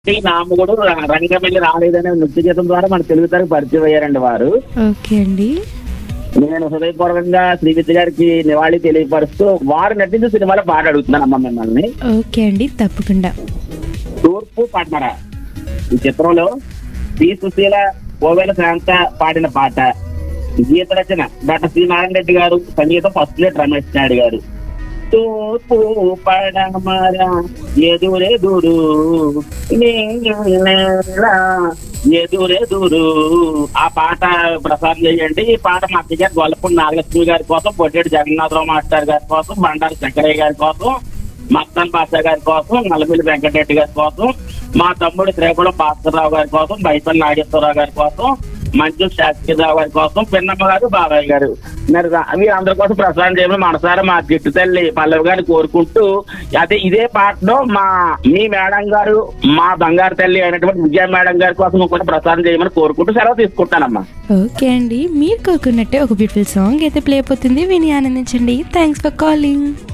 ఈ నామగుడు ర- రంగమెల్లి రాలేదనే నృత్య గీతం ద్వారా మన తెలుగు తరకు పరిచయం అయ్యారండి వారు ఓకే అండి నేను హృదయపూర్వకంగా శ్రీ విద్య గారికి నివాళి తెలియపరుస్తూ వారు నటించిన సినిమాలో పాట అడుగుతున్నాను అమ్మ మిమ్మల్ని ఓకే అండి తప్పకుండా తూర్పు పడమర ఈ చిత్రంలో శ్రీ సుశీల కోవెల శాంత పాడిన పాట గీత రచన డాక్టర్ శ్రీ నారాయణ రెడ్డి గారు సంగీతం ఫస్ట్ లేట్ రమేష్ నాయుడు గారు తూర్పు పడమర ఎదురెదురు నీల ఎదురెదురు ఆ పాట ప్రసారం చేయండి ఈ పాట మా అత్తయ్య గారు గొల్లపూడి నాగలక్ష్మి గారి కోసం పొట్టేటి జగన్నాథరావు మాస్టర్ గారి కోసం బండారు శంకరయ్య గారి కోసం మస్తాన్ బాషా గారి కోసం నల్లమిల్లి వెంకటరెడ్డి గారి కోసం మా తమ్ముడు శ్రీకుళం భాస్కర్రావు గారి కోసం బైపల్లి నాగేశ్వరరావు గారి కోసం మంచు శాస్త్రిరావు గారి కోసం పిన్నమ్మ గారు బాబాయ్ గారు మరి రా- అవి అందరి కోసం ప్రసారం చేయమని మనసారా మా జిట్టు తల్లి పల్లవి గారిని కోరుకుంటూ అదే ఇదే పాటలో మా మీ మేడం గారు మా బంగారు తల్లి అయినటువంటి విజయ మేడం గారి కోసం కూడా ప్రసారం చేయమని కోరుకుంటూ సెలవు తీసుకుంటానమ్మా ఓకే అండి మీరు కోరుకున్నట్టే ఒక బ్యూటిఫుల్ సాంగ్ అయితే ప్లే అయిపోతుంది విని ఆనందించండి థ్యాంక్స్ ఫర్ కాలింగ్